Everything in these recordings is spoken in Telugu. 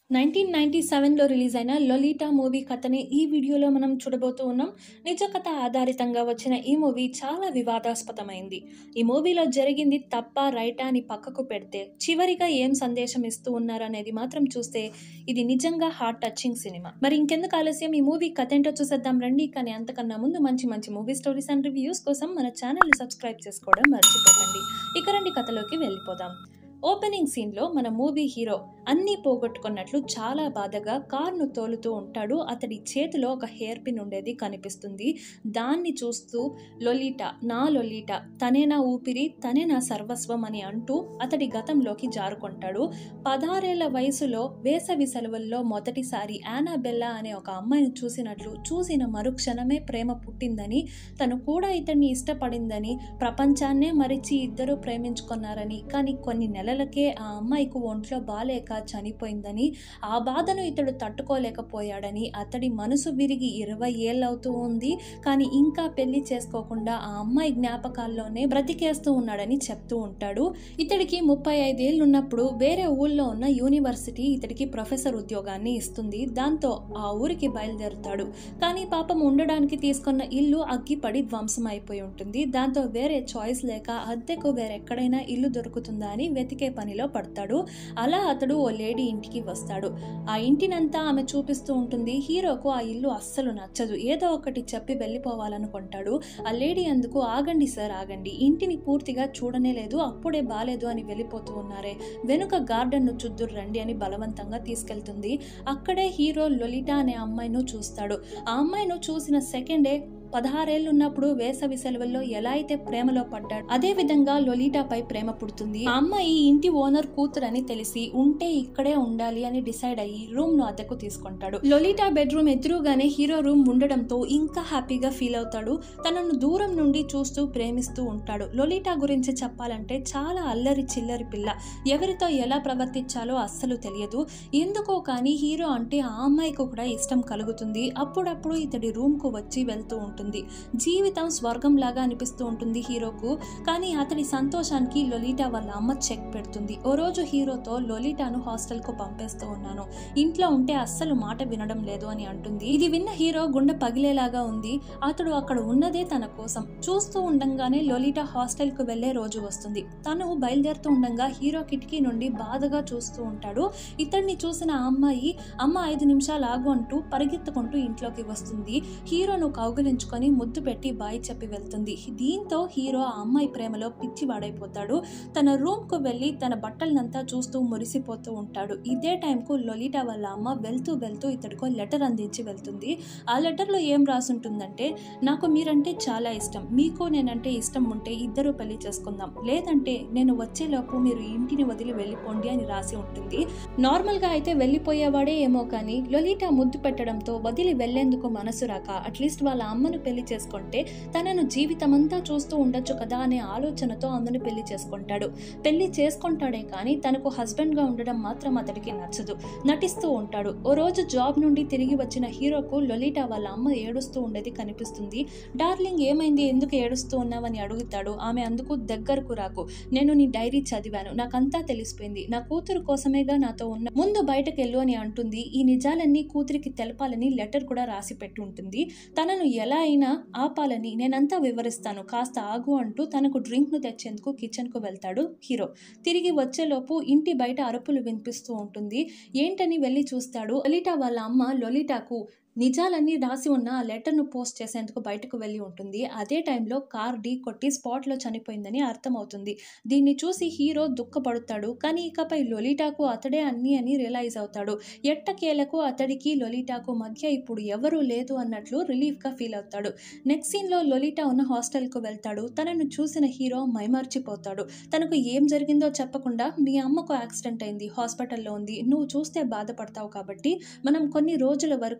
నైన్టీన్ నైన్టీ సెవెన్లో రిలీజ్ అయిన లొలీటా మూవీ కథని ఈ వీడియోలో మనం చూడబోతూ ఉన్నాం నిజ కథ ఆధారితంగా వచ్చిన ఈ మూవీ చాలా వివాదాస్పదమైంది ఈ మూవీలో జరిగింది తప్ప రైటా అని పక్కకు పెడితే చివరిగా ఏం సందేశం ఇస్తూ ఉన్నారనేది మాత్రం చూస్తే ఇది నిజంగా హార్ట్ టచింగ్ సినిమా మరి ఇంకెందుకు ఆలస్యం ఈ మూవీ కథ ఏంటో చూసేద్దాం రండి కానీ అంతకన్నా ముందు మంచి మంచి మూవీ స్టోరీస్ అండ్ రివ్యూస్ కోసం మన ఛానల్ని సబ్స్క్రైబ్ చేసుకోవడం మర్చిపోకండి ఇక రండి కథలోకి వెళ్ళిపోదాం ఓపెనింగ్ సీన్లో మన మూవీ హీరో అన్నీ పోగొట్టుకున్నట్లు చాలా బాధగా కార్ను తోలుతూ ఉంటాడు అతడి చేతిలో ఒక హెయిర్ పిన్ ఉండేది కనిపిస్తుంది దాన్ని చూస్తూ లొలీటా నా లొలీటా తనే నా ఊపిరి తనే నా సర్వస్వం అని అంటూ అతడి గతంలోకి జారుకుంటాడు పదహారేళ్ల వయసులో వేసవి సెలవుల్లో మొదటిసారి యానాబెల్లా అనే ఒక అమ్మాయిని చూసినట్లు చూసిన మరుక్షణమే ప్రేమ పుట్టిందని తను కూడా ఇతన్ని ఇష్టపడిందని ప్రపంచాన్నే మరిచి ఇద్దరు ప్రేమించుకున్నారని కానీ కొన్ని నెలలకే ఆ అమ్మాయికి ఒంట్లో బాలేక చనిపోయిందని ఆ బాధను ఇతడు తట్టుకోలేకపోయాడని అతడి మనసు విరిగి ఇరవై ఏళ్ళవుతూ ఉంది కానీ ఇంకా పెళ్లి చేసుకోకుండా ఆ అమ్మాయి జ్ఞాపకాల్లోనే బ్రతికేస్తూ ఉన్నాడని చెప్తూ ఉంటాడు ఇతడికి ముప్పై ఐదేళ్ళు ఉన్నప్పుడు వేరే ఊళ్ళో ఉన్న యూనివర్సిటీ ఇతడికి ప్రొఫెసర్ ఉద్యోగాన్ని ఇస్తుంది దాంతో ఆ ఊరికి బయలుదేరుతాడు కానీ పాపం ఉండడానికి తీసుకున్న ఇల్లు అగ్గిపడి ధ్వంసం అయిపోయి ఉంటుంది దాంతో వేరే చాయిస్ లేక అద్దెకు వేరెక్కడైనా ఇల్లు దొరుకుతుందా అని వెతికే పనిలో పడతాడు అలా అతడు ఓ లేడీ ఇంటికి వస్తాడు ఆ ఇంటినంతా ఆమె చూపిస్తూ ఉంటుంది హీరోకు ఆ ఇల్లు అస్సలు నచ్చదు ఏదో ఒకటి చెప్పి వెళ్ళిపోవాలనుకుంటాడు ఆ లేడీ అందుకు ఆగండి సార్ ఆగండి ఇంటిని పూర్తిగా చూడనే లేదు అప్పుడే బాలేదు అని వెళ్ళిపోతూ ఉన్నారే వెనుక గార్డెన్ను చుద్దురు రండి అని బలవంతంగా తీసుకెళ్తుంది అక్కడే హీరో లొలిటా అనే అమ్మాయిను చూస్తాడు ఆ అమ్మాయిను చూసిన సెకండే పదహారేళ్ళు ఉన్నప్పుడు వేసవి సెలవుల్లో ఎలా అయితే ప్రేమలో పడ్డాడు అదే విధంగా లొలీటాపై ప్రేమ పుడుతుంది ఆ అమ్మాయి ఇంటి ఓనర్ కూతురని తెలిసి ఉంటే ఇక్కడే ఉండాలి అని డిసైడ్ అయ్యి రూమ్ ను అద్దెకు తీసుకుంటాడు లొలీటా బెడ్రూమ్ ఎదురుగానే హీరో రూమ్ ఉండడంతో ఇంకా హ్యాపీగా ఫీల్ అవుతాడు తనను దూరం నుండి చూస్తూ ప్రేమిస్తూ ఉంటాడు లొలీటా గురించి చెప్పాలంటే చాలా అల్లరి చిల్లరి పిల్ల ఎవరితో ఎలా ప్రవర్తించాలో అస్సలు తెలియదు ఎందుకో కానీ హీరో అంటే ఆ అమ్మాయికి కూడా ఇష్టం కలుగుతుంది అప్పుడప్పుడు ఇతడి రూమ్ కు వచ్చి వెళ్తూ ఉంటుంది ఉంటుంది జీవితం స్వర్గం లాగా అనిపిస్తూ ఉంటుంది హీరోకు కానీ అతడి సంతోషానికి లొలీటా వాళ్ళ అమ్మ చెక్ పెడుతుంది ఓ రోజు హీరోతో లొలీటాను హాస్టల్కు పంపేస్తూ ఉన్నాను ఇంట్లో ఉంటే అస్సలు మాట వినడం లేదు అని అంటుంది ఇది విన్న హీరో గుండె పగిలేలాగా ఉంది అతడు అక్కడ ఉన్నదే తన కోసం చూస్తూ ఉండంగానే లొలీటా హాస్టల్కు వెళ్లే రోజు వస్తుంది తను బయలుదేరుతూ ఉండంగా హీరో కిటికీ నుండి బాధగా చూస్తూ ఉంటాడు ఇతడిని చూసిన ఆ అమ్మాయి అమ్మ ఐదు నిమిషాలు ఆగు అంటూ పరిగెత్తుకుంటూ ఇంట్లోకి వస్తుంది హీరోను కౌగులించు ఉంచుకొని ముద్దు పెట్టి బాయ్ చెప్పి వెళ్తుంది దీంతో హీరో ఆ అమ్మాయి ప్రేమలో పిచ్చి వాడైపోతాడు తన రూమ్ కు వెళ్ళి తన బట్టలనంతా చూస్తూ మురిసిపోతూ ఉంటాడు ఇదే టైంకు లొలిటా వాళ్ళ అమ్మ వెళ్తూ వెళ్తూ ఇతడికో లెటర్ అందించి వెళ్తుంది ఆ లెటర్లో ఏం రాసుంటుందంటే నాకు మీరంటే చాలా ఇష్టం మీకు నేనంటే ఇష్టం ఉంటే ఇద్దరు పెళ్లి చేసుకుందాం లేదంటే నేను వచ్చేలోపు మీరు ఇంటిని వదిలి వెళ్ళిపోండి అని రాసి ఉంటుంది నార్మల్గా అయితే వెళ్ళిపోయేవాడే ఏమో కానీ లొలిటా ముద్దు పెట్టడంతో వదిలి వెళ్లేందుకు మనసు రాక అట్లీస్ట్ వాళ్ళ అమ్మను పెళ్లి చేసుకుంటే తనను జీవితమంతా చూస్తూ ఉండొచ్చు కదా అనే ఆలోచనతో ఆమెను పెళ్లి చేసుకుంటాడు పెళ్లి చేసుకుంటాడే కానీ తనకు హస్బెండ్గా ఉండడం మాత్రం అతడికి నచ్చదు నటిస్తూ ఉంటాడు ఓ రోజు జాబ్ నుండి తిరిగి వచ్చిన హీరోకు లొలిటా వాళ్ళ అమ్మ ఏడుస్తూ ఉండేది కనిపిస్తుంది డార్లింగ్ ఏమైంది ఎందుకు ఏడుస్తూ ఉన్నావని అడుగుతాడు ఆమె అందుకు దగ్గరకు రాకు నేను నీ డైరీ చదివాను నాకంతా తెలిసిపోయింది నా కూతురు కోసమేగా నాతో ఉన్న ముందు బయటకు వెళ్ళు అని అంటుంది ఈ నిజాలన్నీ కూతురికి తెలపాలని లెటర్ కూడా రాసి పెట్టి ఉంటుంది తనను ఎలా అయినా ఆపాలని నేనంతా వివరిస్తాను కాస్త ఆగు అంటూ తనకు డ్రింక్ను తెచ్చేందుకు కిచెన్కు వెళ్తాడు హీరో తిరిగి వచ్చేలోపు ఇంటి బయట అరుపులు వినిపిస్తూ ఉంటుంది ఏంటని వెళ్ళి చూస్తాడు లొలిటా వాళ్ళ అమ్మ లొలిటాకు నిజాలన్నీ రాసి ఉన్న ఆ లెటర్ను పోస్ట్ చేసేందుకు బయటకు వెళ్ళి ఉంటుంది అదే టైంలో కార్ ఢీ కొట్టి స్పాట్లో చనిపోయిందని అర్థమవుతుంది దీన్ని చూసి హీరో దుఃఖపడుతాడు కానీ ఇకపై లొలిటాకు అతడే అన్ని అని రియలైజ్ అవుతాడు ఎట్టకేలకు అతడికి లొలిటాకు మధ్య ఇప్పుడు ఎవరూ లేదు అన్నట్లు రిలీఫ్గా ఫీల్ అవుతాడు నెక్స్ట్ సీన్లో లొలిటా ఉన్న హాస్టల్కు వెళ్తాడు తనను చూసిన హీరో మైమర్చిపోతాడు తనకు ఏం జరిగిందో చెప్పకుండా మీ అమ్మకు యాక్సిడెంట్ అయింది హాస్పిటల్లో ఉంది నువ్వు చూస్తే బాధపడతావు కాబట్టి మనం కొన్ని రోజుల వరకు ఇంటికి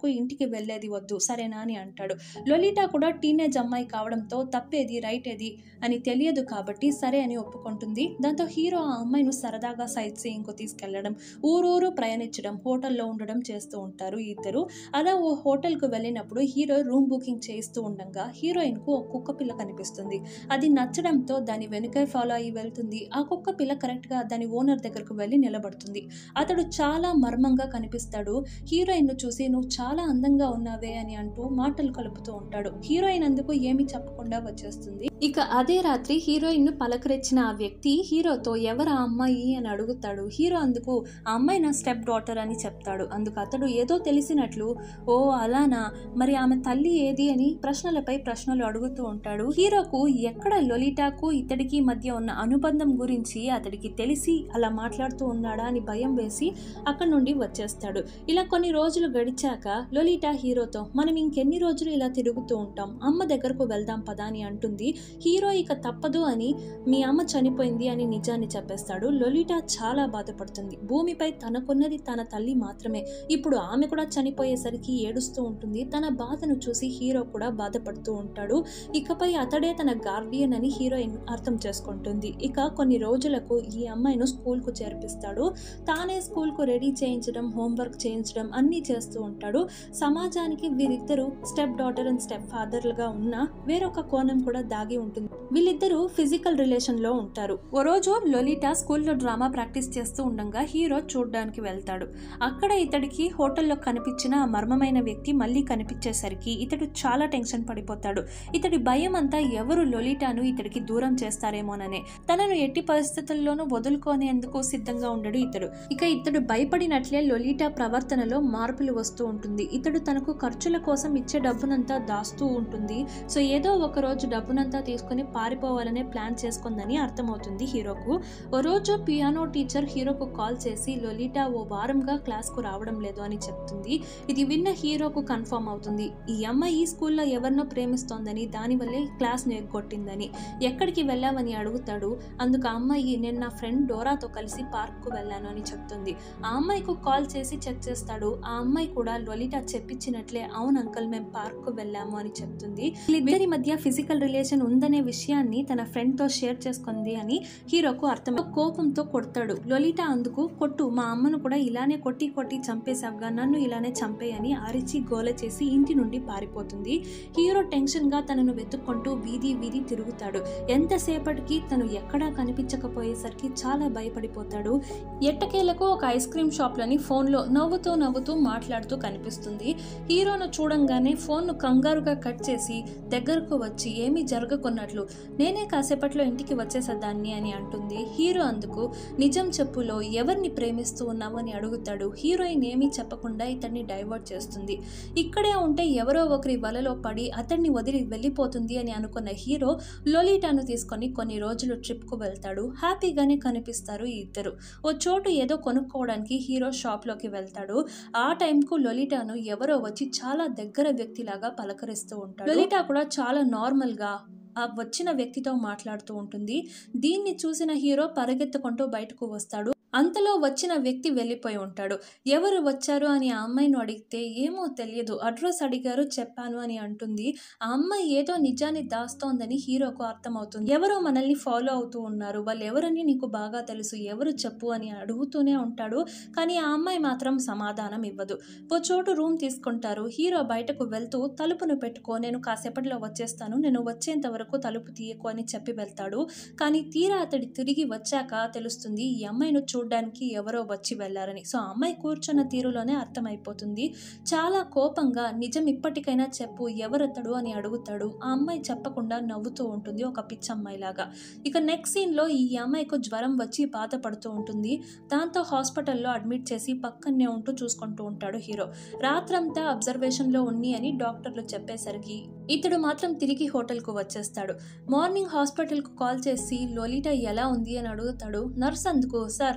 అక్కడికి వెళ్ళేది వద్దు సరేనా అని అంటాడు లొలిటా కూడా టీనేజ్ అమ్మాయి కావడంతో తప్పేది రైట్ ఏది అని తెలియదు కాబట్టి సరే అని ఒప్పుకుంటుంది దాంతో హీరో ఆ అమ్మాయిను సరదాగా సైట్ సీయింగ్కు తీసుకెళ్లడం ఊరూరు ప్రయాణించడం హోటల్లో ఉండడం చేస్తూ ఉంటారు ఈ ఇద్దరు అలా ఓ హోటల్కు వెళ్ళినప్పుడు హీరో రూమ్ బుకింగ్ చేస్తూ ఉండగా హీరోయిన్కు ఒక కుక్క పిల్ల కనిపిస్తుంది అది నచ్చడంతో దాని వెనుక ఫాలో అయ్యి వెళ్తుంది ఆ కుక్క పిల్ల కరెక్ట్గా దాని ఓనర్ దగ్గరకు వెళ్ళి నిలబడుతుంది అతడు చాలా మర్మంగా కనిపిస్తాడు హీరోయిన్ను చూసి నువ్వు చాలా అందంగా ఉన్నావే అని అంటూ మాటలు కలుపుతూ ఉంటాడు హీరోయిన్ అందుకు ఏమీ చెప్పకుండా వచ్చేస్తుంది ఇక అదే రాత్రి హీరోయిన్ ను పలకరించిన ఆ వ్యక్తి హీరోతో ఎవరు ఆ అమ్మాయి అని అడుగుతాడు హీరో అందుకు ఆ అమ్మాయి నా స్టెప్ డాటర్ అని చెప్తాడు అందుకు అతడు ఏదో తెలిసినట్లు ఓ అలానా మరి ఆమె తల్లి ఏది అని ప్రశ్నలపై ప్రశ్నలు అడుగుతూ ఉంటాడు హీరోకు ఎక్కడ లొలిటాకు ఇతడికి మధ్య ఉన్న అనుబంధం గురించి అతడికి తెలిసి అలా మాట్లాడుతూ ఉన్నాడా అని భయం వేసి అక్కడి నుండి వచ్చేస్తాడు ఇలా కొన్ని రోజులు గడిచాక లొలిటా హీరోతో మనం ఇంకెన్ని రోజులు ఇలా తిరుగుతూ ఉంటాం అమ్మ దగ్గరకు వెళ్దాం పదా అని అంటుంది హీరో ఇక తప్పదు అని మీ అమ్మ చనిపోయింది అని నిజాన్ని చెప్పేస్తాడు లొలిటా చాలా బాధపడుతుంది భూమిపై తనకున్నది తన తల్లి మాత్రమే ఇప్పుడు ఆమె కూడా చనిపోయేసరికి ఏడుస్తూ ఉంటుంది తన బాధను చూసి హీరో కూడా బాధపడుతూ ఉంటాడు ఇకపై అతడే తన గార్డియన్ అని హీరోయిన్ అర్థం చేసుకుంటుంది ఇక కొన్ని రోజులకు ఈ అమ్మాయిను స్కూల్కు చేర్పిస్తాడు తానే స్కూల్కు రెడీ చేయించడం హోంవర్క్ చేయించడం అన్నీ చేస్తూ ఉంటాడు సమాజానికి వీరిద్దరూ స్టెప్ డాటర్ అండ్ స్టెప్ ఫాదర్లుగా ఉన్న వేరొక కోణం కూడా దాగి ఉంటుంది వీళ్ళిద్దరూ ఫిజికల్ రిలేషన్ లో ఉంటారు ఓ రోజు లొలిటా స్కూల్లో డ్రామా ప్రాక్టీస్ చేస్తూ ఉండగా హీరో చూడ్డానికి వెళ్తాడు అక్కడ ఇతడికి హోటల్లో కనిపించిన ఆ మర్మమైన వ్యక్తి మళ్ళీ కనిపించేసరికి ఇతడు చాలా టెన్షన్ పడిపోతాడు ఇతడి భయం అంతా ఎవరు లొలిటాను ఇతడికి దూరం చేస్తారేమోననే తనను ఎట్టి పరిస్థితుల్లోనూ వదులుకోనేందుకు సిద్ధంగా ఉండడు ఇతడు ఇక ఇతడు భయపడినట్లే లొలిటా ప్రవర్తనలో మార్పులు వస్తూ ఉంటుంది ఇతడు తనకు ఖర్చుల కోసం ఇచ్చే డబ్బునంతా దాస్తూ ఉంటుంది సో ఏదో ఒక రోజు డబ్బునంతా తీసుకుని పారిపోవాలనే ప్లాన్ చేసుకుందని అర్థమవుతుంది హీరోకు ఓ రోజు పియానో టీచర్ హీరోకు కాల్ చేసి లొలిటా ఓ వారంగా క్లాస్కు రావడం లేదు అని చెప్తుంది ఇది విన్న హీరోకు కన్ఫర్మ్ అవుతుంది ఈ అమ్మాయి ఈ స్కూల్లో ఎవరినో ప్రేమిస్తోందని దానివల్లే క్లాస్ను ఎగ్గొట్టిందని ఎక్కడికి వెళ్ళావని అడుగుతాడు అందుకు ఆ అమ్మాయి నేను నా ఫ్రెండ్ డోరాతో కలిసి పార్క్కు వెళ్ళాను అని చెప్తుంది ఆ అమ్మాయికు కాల్ చేసి చెక్ చేస్తాడు ఆ అమ్మాయి కూడా లొలిటా చెప్పించినట్లే అవును అంకల్ మేము పార్క్కు వెళ్ళాము అని చెప్తుంది వీళ్ళిద్దరి మధ్య ఫిజికల్ రిలేషన్ ఉందనే విషయాన్ని తన ఫ్రెండ్ తో షేర్ చేసుకుంది అని హీరోకు అర్థం కోపంతో కొడతాడు లొలిటా అందుకు కొట్టు మా అమ్మను కూడా ఇలానే కొట్టి కొట్టి చంపేశావుగా నన్ను ఇలానే చంపేయని అరిచి గోల చేసి ఇంటి నుండి పారిపోతుంది హీరో టెన్షన్ గా తనను వెతుక్కుంటూ వీధి వీధి తిరుగుతాడు ఎంతసేపటికి తను ఎక్కడా కనిపించకపోయేసరికి చాలా భయపడిపోతాడు ఎట్టకేలకు ఒక ఐస్ క్రీమ్ షాప్లోని ఫోన్లో నవ్వుతూ నవ్వుతూ మాట్లాడుతూ కనిపిస్తుంది హీరోను చూడంగానే ఫోన్ను కంగారుగా కట్ చేసి దగ్గరకు వచ్చి ఏమీ జరగకున్నట్లు నేనే కాసేపట్లో ఇంటికి వచ్చేసేదాన్ని అని అంటుంది హీరో అందుకు నిజం చెప్పులో ఎవరిని ప్రేమిస్తూ ఉన్నావు అని అడుగుతాడు హీరోయిన్ ఏమీ చెప్పకుండా ఇతన్ని డైవర్ట్ చేస్తుంది ఇక్కడే ఉంటే ఎవరో ఒకరి వలలో పడి అతన్ని వదిలి వెళ్ళిపోతుంది అని అనుకున్న హీరో లొలిటాను తీసుకొని కొన్ని రోజులు ట్రిప్కు వెళ్తాడు హ్యాపీగానే కనిపిస్తారు ఈ ఇద్దరు ఓ చోటు ఏదో కొనుక్కోవడానికి హీరో షాప్లోకి వెళ్తాడు ఆ టైంకు లొలిటాను ఎవరో వచ్చి చాలా దగ్గర వ్యక్తిలాగా పలకరిస్తూ ఉంటాడు లొలిటా కూడా చాలా నార్మల్గా ఆ వచ్చిన వ్యక్తితో మాట్లాడుతూ ఉంటుంది దీన్ని చూసిన హీరో పరిగెత్తుకుంటూ బయటకు వస్తాడు అంతలో వచ్చిన వ్యక్తి వెళ్ళిపోయి ఉంటాడు ఎవరు వచ్చారు అని ఆ అమ్మాయిని అడిగితే ఏమో తెలియదు అడ్రస్ అడిగారు చెప్పాను అని అంటుంది ఆ అమ్మాయి ఏదో నిజాన్ని దాస్తోందని హీరోకు అర్థమవుతుంది ఎవరో మనల్ని ఫాలో అవుతూ ఉన్నారు వాళ్ళు ఎవరని నీకు బాగా తెలుసు ఎవరు చెప్పు అని అడుగుతూనే ఉంటాడు కానీ ఆ అమ్మాయి మాత్రం సమాధానం ఇవ్వదు ఓ చోటు రూమ్ తీసుకుంటారు హీరో బయటకు వెళ్తూ తలుపును పెట్టుకో నేను కాసేపట్లో వచ్చేస్తాను నేను వచ్చేంత వరకు తలుపు తీయకు అని చెప్పి వెళ్తాడు కానీ తీరా అతడి తిరిగి వచ్చాక తెలుస్తుంది ఈ అమ్మాయిను చూడ్డానికి ఎవరో వచ్చి వెళ్ళారని సో ఆ అమ్మాయి కూర్చున్న తీరులోనే అర్థమైపోతుంది చాలా కోపంగా నిజం ఇప్పటికైనా చెప్పు ఎవరతడు అని అడుగుతాడు ఆ అమ్మాయి చెప్పకుండా నవ్వుతూ ఉంటుంది ఒక పిచ్చమ్మాయిలాగా ఇక నెక్స్ట్ సీన్లో ఈ అమ్మాయికు జ్వరం వచ్చి బాధపడుతూ ఉంటుంది దాంతో హాస్పిటల్లో అడ్మిట్ చేసి పక్కనే ఉంటూ చూసుకుంటూ ఉంటాడు హీరో రాత్రంతా అబ్జర్వేషన్లో ఉన్ని అని డాక్టర్లు చెప్పేసరికి ఇతడు మాత్రం తిరిగి హోటల్కు వచ్చేస్తాడు మార్నింగ్ హాస్పిటల్కు కాల్ చేసి లోలిటా ఎలా ఉంది అని అడుగుతాడు నర్స్ అందుకు సార్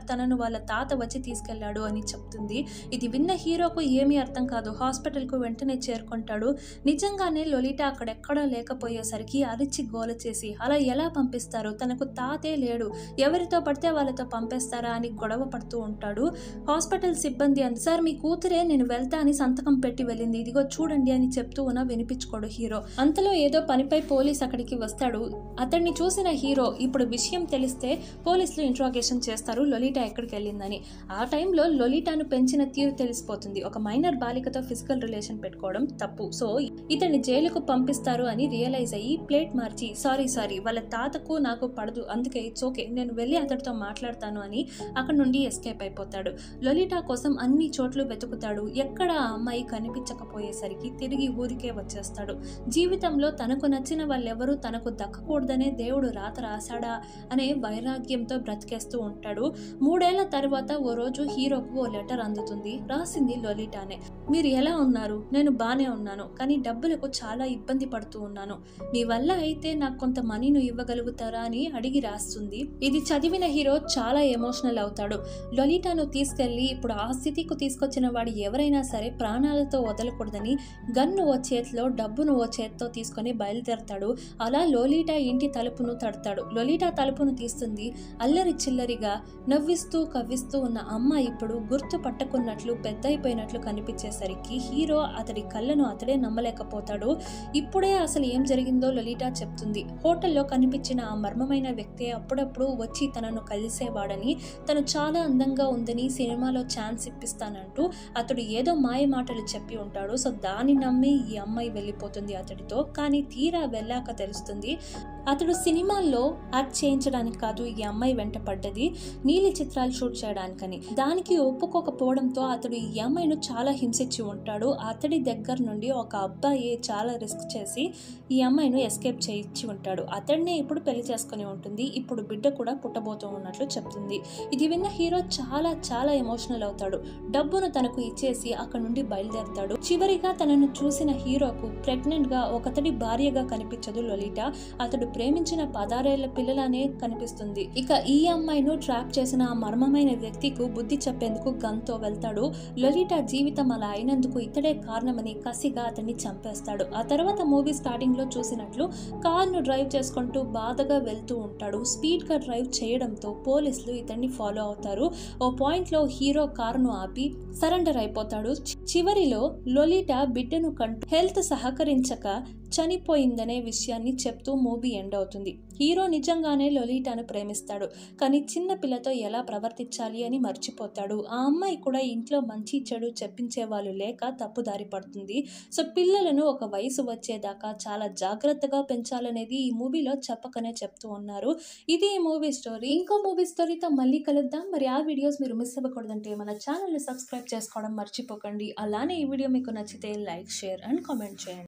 తనను వాళ్ళ తాత వచ్చి తీసుకెళ్లాడు అని చెప్తుంది ఇది విన్న హీరోకు ఏమీ అర్థం కాదు హాస్పిటల్కు వెంటనే చేరుకుంటాడు నిజంగానే లొలిటా అక్కడెక్కడా లేకపోయేసరికి అరిచి గోల చేసి అలా ఎలా పంపిస్తారు తనకు తాతే లేడు ఎవరితో పడితే వాళ్ళతో పంపేస్తారా అని గొడవ పడుతూ ఉంటాడు హాస్పిటల్ సిబ్బంది అంత సార్ మీ కూతురే నేను వెళ్తా అని సంతకం పెట్టి వెళ్ళింది ఇదిగో చూడండి అని చెప్తూ ఉన్నా వినిపించుకోడు హీరో అంతలో ఏదో పనిపై పోలీస్ అక్కడికి వస్తాడు అతన్ని చూసిన హీరో ఇప్పుడు విషయం తెలిస్తే పోలీసులు ఇంట్రాగేషన్ చేస్తారు లొలిటా ఎక్కడికి వెళ్ళిందని ఆ టైంలో లొలిటాను పెంచిన తీరు తెలిసిపోతుంది ఒక మైనర్ బాలికతో ఫిజికల్ రిలేషన్ పెట్టుకోవడం తప్పు సో ఇతన్ని జైలుకు పంపిస్తారు అని రియలైజ్ అయ్యి ప్లేట్ మార్చి సారీ సారీ వాళ్ళ తాతకు నాకు పడదు అందుకే ఇట్స్ ఓకే నేను వెళ్ళి అతడితో మాట్లాడతాను అని అక్కడ నుండి ఎస్కేప్ అయిపోతాడు లొలిటా కోసం అన్ని చోట్ల వెతుకుతాడు ఎక్కడ ఆ అమ్మాయి కనిపించకపోయేసరికి తిరిగి ఊరికే వచ్చేస్తాడు జీవితంలో తనకు నచ్చిన వాళ్ళెవరూ తనకు దక్కకూడదనే దేవుడు రాత రాశాడా అనే వైరాగ్యంతో బ్రతికేస్తూ ఉంటాడు మూడేళ్ల తర్వాత ఓ రోజు హీరోకు ఓ లెటర్ అందుతుంది రాసింది లొలిటానే మీరు ఎలా ఉన్నారు నేను బానే ఉన్నాను కానీ డబ్బులకు చాలా ఇబ్బంది పడుతూ ఉన్నాను మీ వల్ల అయితే నాకు కొంత మనీను ఇవ్వగలుగుతారా అని అడిగి రాస్తుంది ఇది చదివిన హీరో చాలా ఎమోషనల్ అవుతాడు లొలిటాను తీసుకెళ్లి ఇప్పుడు ఆ స్థితికి తీసుకొచ్చిన వాడు ఎవరైనా సరే ప్రాణాలతో వదలకూడదని గన్ను ఓ చేతిలో డబ్బును ఓ చేతితో తీసుకొని బయలుదేరతాడు అలా లోలిటా ఇంటి తలుపును తడతాడు లొలిటా తలుపును తీస్తుంది అల్లరి చిల్లరిగా నవ్విస్తూ కవ్విస్తూ ఉన్న అమ్మ ఇప్పుడు గుర్తు పట్టకున్నట్లు పెద్దయిపోయినట్లు కనిపించేసరికి హీరో అతడి కళ్ళను అతడే నమ్మలేకపోతాడు ఇప్పుడే అసలు ఏం జరిగిందో లొలిటా చెప్తుంది హోటల్లో కనిపించిన ఆ మర్మమైన వ్యక్తి అప్పుడప్పుడు వచ్చి తనను కలిసేవాడని తను చాలా అందంగా ఉందని సినిమాలో ఛాన్స్ ఇప్పిస్తానంటూ అతడు ఏదో మాయ మాటలు చెప్పి ఉంటాడు సో దాన్ని నమ్మి ఈ అమ్మాయి వెళ్ళిపోతుంది అతడితో కానీ తీరా వెళ్ళాక తెలుస్తుంది అతడు సినిమాల్లో యాక్ట్ చేయించడానికి కాదు ఈ అమ్మాయి వెంట పడ్డది నీలి చిత్రాలు షూట్ చేయడానికని దానికి ఒప్పుకోకపోవడంతో అతడు ఈ అమ్మాయిను చాలా హింసించి ఉంటాడు అతడి దగ్గర నుండి ఒక అబ్బాయి చాలా రిస్క్ చేసి ఈ అమ్మాయిను ఎస్కేప్ చేయించి ఉంటాడు అతడినే ఇప్పుడు పెళ్లి చేసుకుని ఉంటుంది ఇప్పుడు బిడ్డ కూడా పుట్టబోతూ ఉన్నట్లు చెప్తుంది ఇది విన్న హీరో చాలా చాలా ఎమోషనల్ అవుతాడు డబ్బును తనకు ఇచ్చేసి అక్కడ నుండి బయలుదేరతాడు చివరిగా తనను చూసిన హీరోకు ప్రెగ్నెంట్ గా ఒకతడి భార్యగా కనిపించదు లొలిటా అతడు ప్రేమించిన పదారేళ్ల పిల్లలానే కనిపిస్తుంది ఇక ఈ అమ్మాయిను ట్రాప్ చేసిన ఆ మర్మమైన వ్యక్తికు బుద్ధి చెప్పేందుకు గన్తో వెళ్తాడు లొలిటా జీవితం అలా అయినందుకు ఇతడే కారణమని కసిగా అతన్ని చంపేస్తాడు ఆ తర్వాత మూవీ స్టార్టింగ్ లో చూసినట్లు కార్ను డ్రైవ్ చేసుకుంటూ బాధగా వెళ్తూ ఉంటాడు స్పీడ్ గా డ్రైవ్ చేయడంతో పోలీసులు ఇతన్ని ఫాలో అవుతారు ఓ పాయింట్ లో హీరో కారును ఆపి సరెండర్ అయిపోతాడు చి- చివరిలో లొలిటా బిడ్డను కంటూ హెల్త్ సహకరించక చనిపోయిందనే విషయాన్ని చెప్తూ మూవీ ఎండ్ అవుతుంది హీరో నిజంగానే లొలిటాను ప్రేమిస్తాడు కానీ చిన్న పిల్లతో ఎలా ప్రవర్తించాలి అని మర్చిపోతాడు ఆ అమ్మాయి కూడా ఇంట్లో మంచి చెడు చెప్పించే వాళ్ళు లేక తప్పుదారి పడుతుంది సో పిల్లలను ఒక వయసు వచ్చేదాకా చాలా జాగ్రత్తగా పెంచాలనేది ఈ మూవీలో చెప్పకనే చెప్తూ ఉన్నారు ఇది ఈ మూవీ స్టోరీ ఇంకో మూవీ స్టోరీతో మళ్ళీ కలుద్దాం మరి ఆ వీడియోస్ మీరు మిస్ అవ్వకూడదంటే మన ఛానల్ని సబ్స్క్రైబ్ చేసుకోవడం మర్చిపోకండి అలానే ఈ వీడియో మీకు నచ్చితే లైక్ షేర్ అండ్ కామెంట్ చేయండి